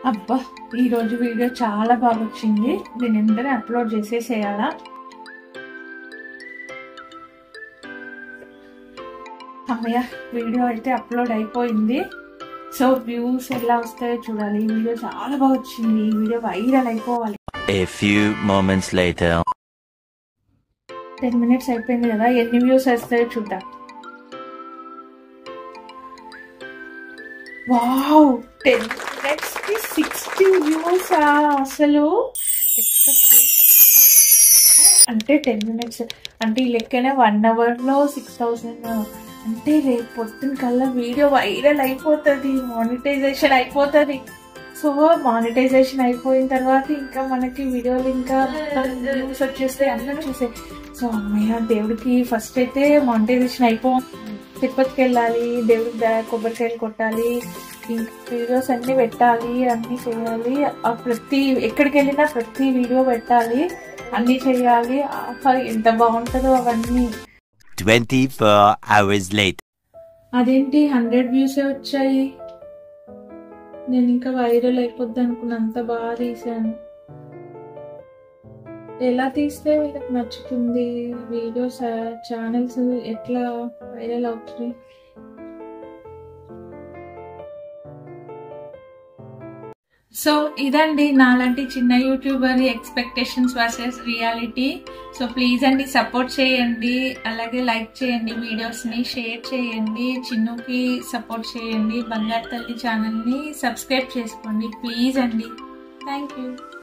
అబ్బా ఈరోజు వీడియో చాలా బాగా వచ్చింది దీని వెంటనే అప్లోడ్ చేసేసేయాలా అమ్మయ్య వీడియో అయితే అప్లోడ్ అయిపోయింది సో వ్యూస్ ఎలా వస్తాయో చూడాలి ఈ వీడియో చాలా బాగా వచ్చింది ఈ వీడియో వైరల్ అయిపోవాలి A few moments later. Ten minutes అయిపోయింది కదా ఎన్ని వ్యూస్ వస్తాయో చూద్దాం వావ్ టెన్ మినిట్స్ కి సిక్స్టీ వ్యూస్ అసలు అంటే టెన్ మినిట్స్ అంటే ఈ లెక్కనే వన్ అవర్ లో సిక్స్ థౌసండ్ అంటే రేపు పొద్దున కల్లా వీడియో వైరల్ అయిపోతుంది మానిటైజేషన్ అయిపోతుంది సో మానిటైజేషన్ అయిపోయిన తర్వాత ఇంకా మనకి వీడియోలు ఇంకా వ్యూస్ వచ్చేస్తాయి అందరూ చూసే సో అమ్మయ్య దేవుడికి ఫస్ట్ అయితే మానిటైజేషన్ అయిపో తిరుపతికి వెళ్ళాలి దేవుడికి దా- కొబ్బరికాయలు కొట్టాలి ఇంకా వీడియోస్ అన్ని పెట్టాలి అన్ని చేయాలి ఆ ప్రతి ఎక్కడికి వెళ్ళినా ప్రతి వీడియో పెట్టాలి అన్ని చేయాలి ఆహా, ఎంత బాగుంటుందో అవన్నీ 24 hours later. అదేంటి హండ్రెడ్ వ్యూసే వచ్చాయి నేను ఇంకా వైరల్ అయిపోద్ది అనుకున్న అంత బాగా తీసాను ఎలా తీస్తే వీళ్ళకి నచ్చుతుంది వీడియోస్ ఛానల్స్ ఎట్లా వైరల్ అవుతున్నాయి సో ఇదండి నాలాంటి చిన్న YouTuber expectations versus reality so please అండి సపోర్ట్ చేయండి అలాగే లైక్ చేయండి వీడియోస్ని షేర్ చేయండి చిన్నుకి సపోర్ట్ చేయండి బంగారు తల్లి ఛానల్ని సబ్స్క్రైబ్ చేసుకోండి ప్లీజ్ అండి థ్యాంక్ యూ